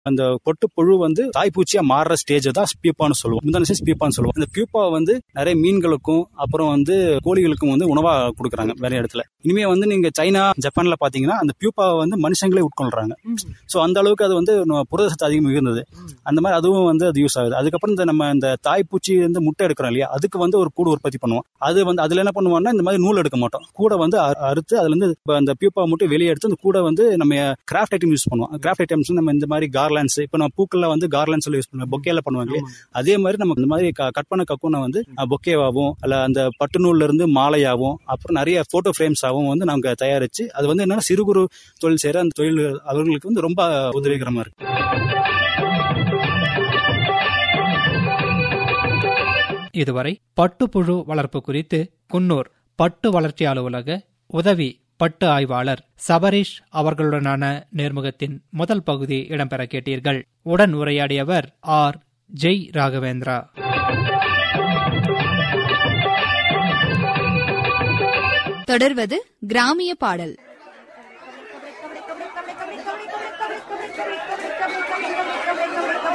அந்த பொட்டு புழு வந்து தாய்ப்பூச்சியா மாறுற ஸ்டேஜ் தான் பியூப்பான்னு சொல்லுவோம் முந்தான ஸ்டேஜ் பியூப்பான்னு சொல்லுவோம் இந்த பியூப்பா வந்து நிறைய மீன்களுக்கும் அப்புறம் வந்து கோழிகளுக்கும் வந்து உணவா கொடுக்குறாங்க வேற இடத்துல இனிமே வந்து நீங்க சைனா ஜப்பான்ல பாத்தீங்கன்னா அந்த பியூப்பாவை வந்து மனுஷங்களே உட்கொள்றாங்க சோ அந்த அளவுக்கு அது வந்து நம்ம புரத சத்து அதிகம் மிகுந்தது அந்த மாதிரி அதுவும் வந்து அது யூஸ் ஆகுது அதுக்கப்புறம் இந்த நம்ம இந்த தாய்ப்பூச்சி வந்து முட்டை எடுக்கிறோம் இல்லையா அதுக்கு வந்து ஒரு கூடு உற்பத்தி பண்ணுவோம் அது வந்து அதுல என்ன பண்ணுவோம்னா இந்த மாதிரி நூல் எடுக்க மாட்டோம் கூட வந்து அ- அறுத்து அதுல இருந்து இப்ப அந்த பியூப்பா மட்டும் வெளியே எடுத்து அந்த கூட வந்து நம்ம கிராஃப்ட் ஐட்டம் யூஸ் பண்ணுவோம் கிராஃப்ட் ஐட்டம்ஸ் நம்ம இந்த மாதிரி கார்லாண்ட்ஸ் இப்ப நம்ம பூக்கள்ல வந்து கார்லாண்ட்ஸ் யூஸ் பண்ணுவோம் பொக்கேல பண்ணுவாங்க இல்லையா? அதே மாதிரி நம்ம இந்த மாதிரி க- கட் பண்ண கக்கூனை வந்து பொக்கேவாகவும் அல்ல அந்த பட்டு நூல்ல இருந்து மாலையாகவும் அப்புறம் நிறைய போட்டோ ஃப்ரேம்ஸாகவும் வந்து நாங்க தயாரிச்சு அது வந்து என்னன்னா சிறு குறு தொழில் செய்யற அந்த தொழில் அவர்களுக்கு வந்து ரொம்ப உதவிகரமா இருக்கு இதுவரை பட்டுப்புழு வளர்ப்பு குறித்து குன்னூர் பட்டு வளர்ச்சி அலுவலக உதவி பட்டு ஆய்வாளர் சபரீஷ் அவர்களுடனான நேர்முகத்தின் முதல் பகுதி இடம்பெற கேட்டீர்கள் உடன் உரையாடியவர் ஆர் ஜெய் ராகவேந்திரா தொடர்வது கிராமிய பாடல் Come